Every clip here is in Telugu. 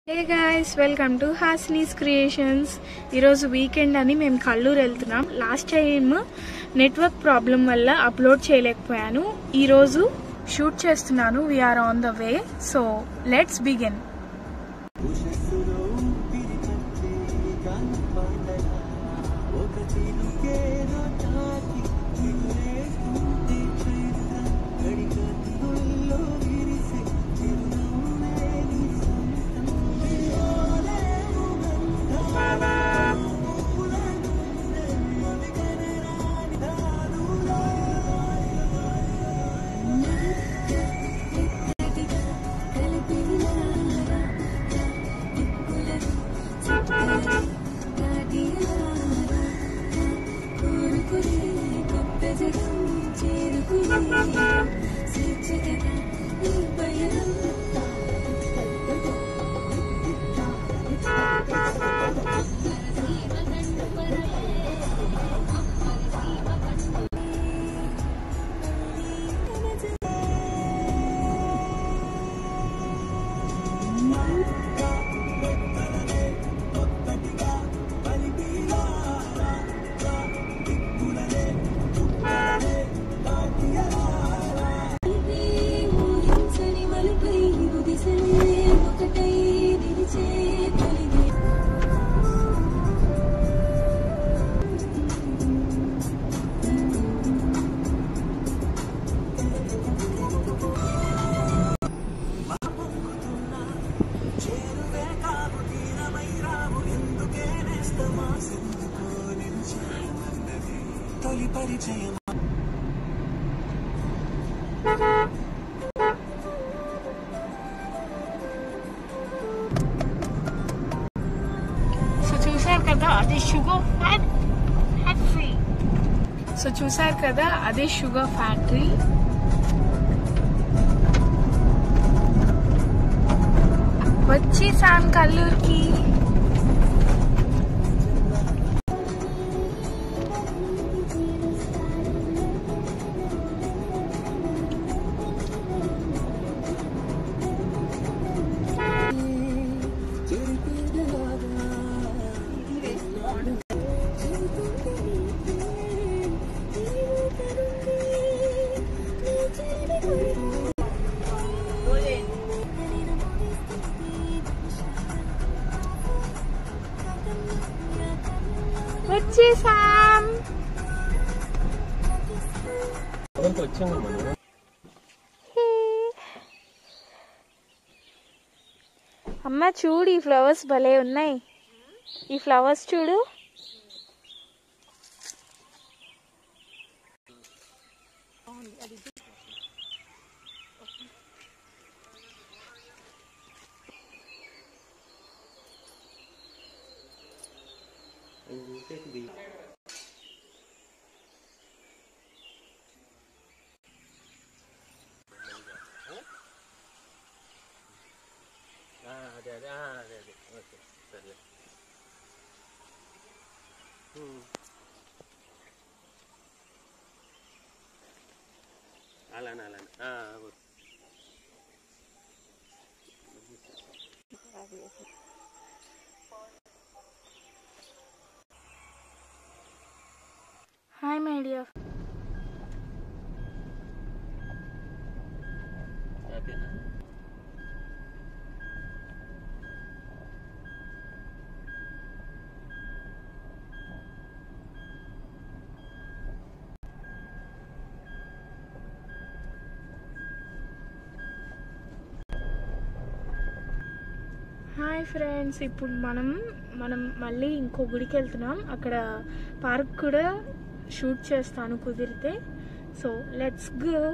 Hey guys welcome to Hasni's creations ఈరోజు వీకెండ్ అని మేము కల్లూరు వెళ్తున్నాం లాస్ట్ టైం నెట్వర్క్ ప్రాబ్లం వల్ల అప్లోడ్ చేయలేకపోయాను ఈరోజు షూట్ చేస్తున్నాను we're on the way so let's begin so చూసారు కదా అది షుగర్ ఫ్యాక్టరీ సో చూసారు కదా అదే షుగర్ ఫ్యాక్టరీ వచ్చేసాం కల్లూరుకి వచ్చేసాం వచ్చింది మనం అమ్మ చూడు ఈ ఫ్లవర్స్ భలే ఉన్నాయి ఈ ఫ్లవర్స్ చూడు ఆ, అదే అదే ఆ, అదే అదే ఓకే సరే ఉమ్. అలానే అలానే ఆ, ఓకే. హాయ్ మై డియర్ హ్యాపీనా హాయ్ ఫ్రెండ్స్ ఇప్పుడు మనం మనం మళ్ళీ ఇంకో గుడికి వెళ్తున్నాం అక్కడ పార్క్ కూడా షూట్ చేస్తాను కుదిరితే సో లెట్స్ గో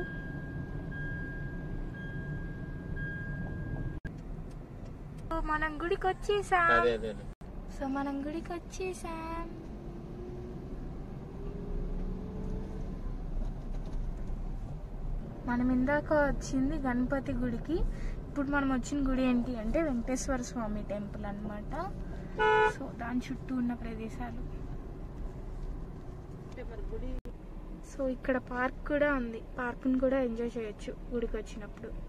మనం గుడికి వచ్చేసాం అదే అదే అదే సో మనం గుడికి వచ్చేసాం మనం ఇందాక వచ్చింది గణపతి గుడికి ఇప్పుడు మనం వచ్చిన గుడి ఏంటి అంటే వెంకటేశ్వర స్వామి టెంపుల్ అన్నమాట సో దాని చుట్టూ ఉన్న ప్రదేశాలు సో ఇక్కడ పార్క్ కూడా ఉంది పార్క్ని కూడా ఎంజాయ్ చేయొచ్చు గుడికి వచ్చినప్పుడు